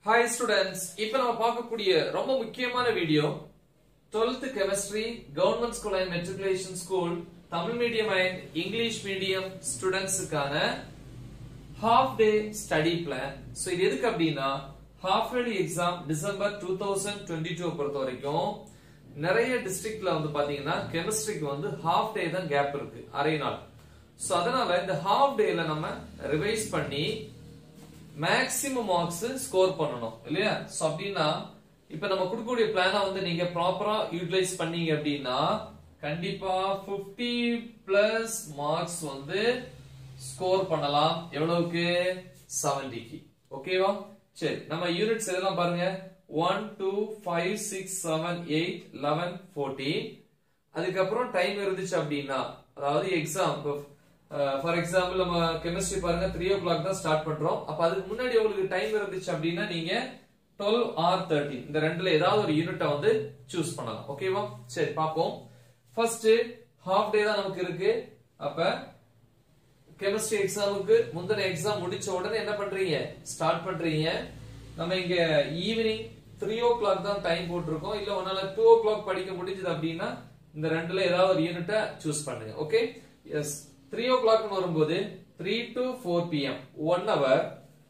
hi students இப்போ நம்ம பார்க்கக்கூடிய ரொம்ப முக்கியமான video 12th chemistry government school and matriculation school Tamil medium and English medium ஸ்டூடெண்ட்ஸுக்கான half day study plan so இது எதுக்கு அப்படின்னா half yearly exam December two thousand twenty two பொறுத்த வரைக்கும் நிறைய டிஸ்ட்ரிக்ட்ல வந்து பாத்தீங்கன்னா கெமிஸ்ட்ரிக்கு வந்து ஹாஃப் டே தான் கேப் இருக்கு அரை நாள் சோ அதனால இந்த ஹாஃப் டேல நம்ம ரிவைஸ் பண்ணி மேக்ஸிமம் மார்க்ஸ் ஸ்கோர் பண்ணணும் இல்லையா சோ அப்படின்னா இப்ப நம்ம கொடுக்கக்கூடிய பிளான வந்து நீங்க ப்ராப்பரா யூட்டிலைஸ் பண்ணீங்க அப்படின்னா கண்டிப்பா 50 பிளஸ் மார்க்ஸ் வந்து ஸ்கோர் பண்ணலாம் எவ்வளவுக்கு 70க்கு ஓகேவா சரி நம்ம யூனிட்ஸ் எதெல்லாம் பாருங்க 1 2 5 6 7 8 11 14 அதுக்கப்புறம் டைம் இருந்துச்சு அப்படின்னா அதாவது எக்ஸாம் ஃபார் எக்ஸாம்பிள் நம்ம கெமிஸ்ட்ரி பாருங்க த்ரீ ஓ கிளாக் தான் ஸ்டார்ட் பண்றோம் அப்ப அதுக்கு முன்னாடி உங்களுக்கு டைம் இருந்துச்சு அப்படின்னா நீங்க டுவெல் ஆர் தேர்ட்டின் இந்த ரெண்டுல ஏதாவது ஒரு யூனிட்டை வந்து சூஸ் பண்ணலாம் ஓகேவா சரி பார்ப்போம் ஃபர்ஸ்ட் ஹாஃப் டே தான் நமக்கு இருக்கு அப்ப கெமிஸ்ட்ரி எக்ஸாமுக்கு முந்தின எக்ஸாம் முடிச்ச உடனே என்ன பண்றீங்க ஸ்டார்ட் பண்றீங்க நம்ம இங்க ஈவினிங் த்ரீ ஓ கிளாக் தான் டைம் போட்டிருக்கோம் இல்ல உன்னால டூ ஓ கிளாக் படிக்க முடிஞ்சது அப்படின்னா இந்த ரெண்டுல ஏதாவது ஒரு யூனிட்டை சூஸ் பண்ணுங்க okay yes three o'clock வரும்போது three to four PM one hour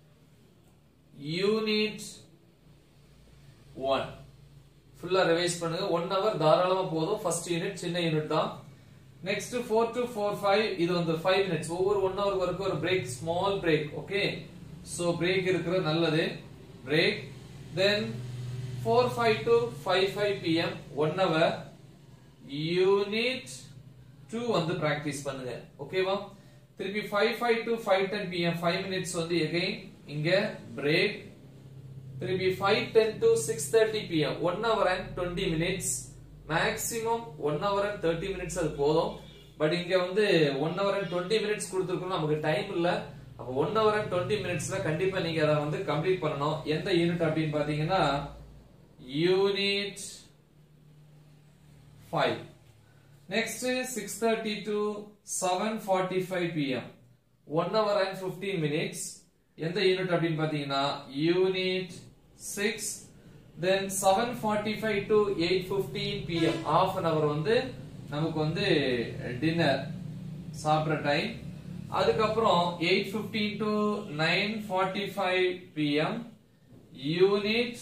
unit one ஃபுல்லா ரிவைஸ் பண்ணுங்க ஒன் ஹவர் தாராளமா போதும் ஃபர்ஸ்ட் யூனிட் சின்ன யூனிட் தான் next four to four five இது வந்து ஃபைவ் மினிட்ஸ் ஒவ்வொரு ஒன் ஹவர் வரைக்கும் ஒரு break small break okay so break இருக்கிற நல்லது break then four five to five five PM one hour unit two வந்து பிராக்டிஸ் பண்ணுங்க ஓகேவா திருப்பி five five to five ten PM five minutes வந்து எகைன் இங்க பிரேக் திருப்பி five ten to six thirty PM one hour and twenty minutes maximum one hour and thirty minutes அது போதும் but இங்க வந்து one hour and twenty minutes கொடுத்துருக்கோம் நமக்கு time இல்ல அப்ப ஒன் ஹவர் அண்ட் டுவெண்ட்டி மினிட்ஸ்ல கண்டிப்பா நீங்க அதை வந்து கம்ப்ளீட் பண்ணணும் எந்த யூனிட் அப்படின்னு பாத்தீங்கன்னா unit five next six thirty to seven forty five PM one hour and fifteen minutes எந்த யூனிட் அப்படின்னு பாத்தீங்கன்னா unit six then seven forty five to eight fifteen PM half an hour வந்து நமக்கு வந்து டின்னர் சாப்பிட்ற time அதுக்கப்புறம் eight fifteen to nine forty five PM unit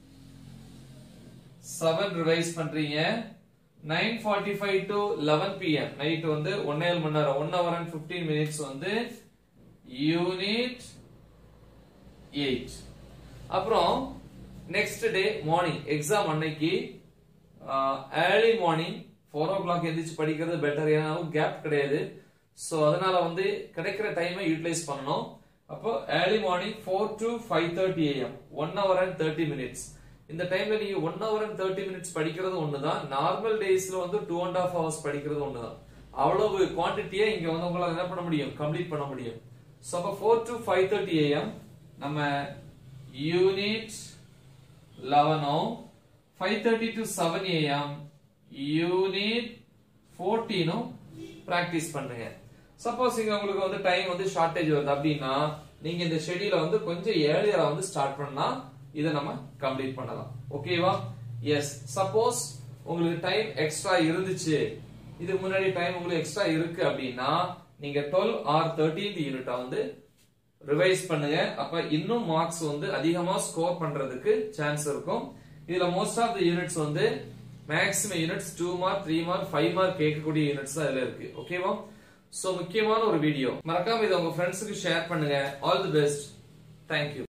seven revise பண்றீங்க nine forty five to eleven PM night வந்து ஒன்னே மணி நேரம் one hour and fifteen minutes வந்து யூனிட் எயிட் அப்புறம் நெக்ஸ்ட் டே மார்னிங் எக்ஸாம் அன்னைக்கு early morning four o'clock எந்திரிச்சு படிக்கிறது பெட்டர் ஏன்னா கேப் கிடையாது ஸோ அதனால வந்து கிடைக்கிற டைமை யூட்டிலைஸ் பண்ணணும் அப்போ early morning four to five thirty AM one hour and thirty minutes இந்த டைம்ல நீங்க one hour and thirty minutes படிக்கிறது ஒண்ணுதான் நார்மல் டேஸ்ல வந்து டூ அண்ட் ஹாஃப் ஹவர்ஸ் படிக்கிறது ஒண்ணுதான் அவ்வளவு குவான்டிட்டியை இங்க வந்து உங்களால என்ன பண்ண முடியும் கம்ப்ளீட் பண்ண முடியும் ஸோ அப்போ four to five thirty AM நம்ம யூனிட் லெவனோ five thirty to seven AM unit ஃபோர்டீனும் ப்ராக்டிஸ் பண்ணுங்க சப்போஸ் இங்க உங்களுக்கு வந்து டைம் வந்து ஷார்டேஜ் வருது அப்படின்னா நீங்க இந்த ஷெடியூல வந்து கொஞ்சம் ஏர்லியரா வந்து ஸ்டார்ட் பண்ணா இதை நம்ம கம்ப்ளீட் பண்ணலாம் ஓகேவா எஸ் சப்போஸ் உங்களுக்கு டைம் எக்ஸ்ட்ரா இருந்துச்சு இதுக்கு முன்னாடி டைம் உங்களுக்கு எக்ஸ்ட்ரா இருக்கு அப்படின்னா நீங்க டுவெல் ஆர் தேர்ட்டீன் யூனிட்டா வந்து ரிவைஸ் பண்ணுங்க அப்ப இன்னும் மார்க்ஸ் வந்து அதிகமா ஸ்கோர் பண்றதுக்கு சான்ஸ் இருக்கும் இதுல மோஸ்ட் ஆஃப் த யூனிட்ஸ் வந்து maximum units two mark three mark five mark கேட்கக்கூடிய யூனிட்ஸ் தான் இதுல இருக்கு ஓகேவா சோ முக்கியமான ஒரு வீடியோ மறக்காம இதை உங்க ஃப்ரெண்ட்ஸுக்கு ஷேர் பண்ணுங்க ஆல் தி பெஸ்ட் தேங்க்யூ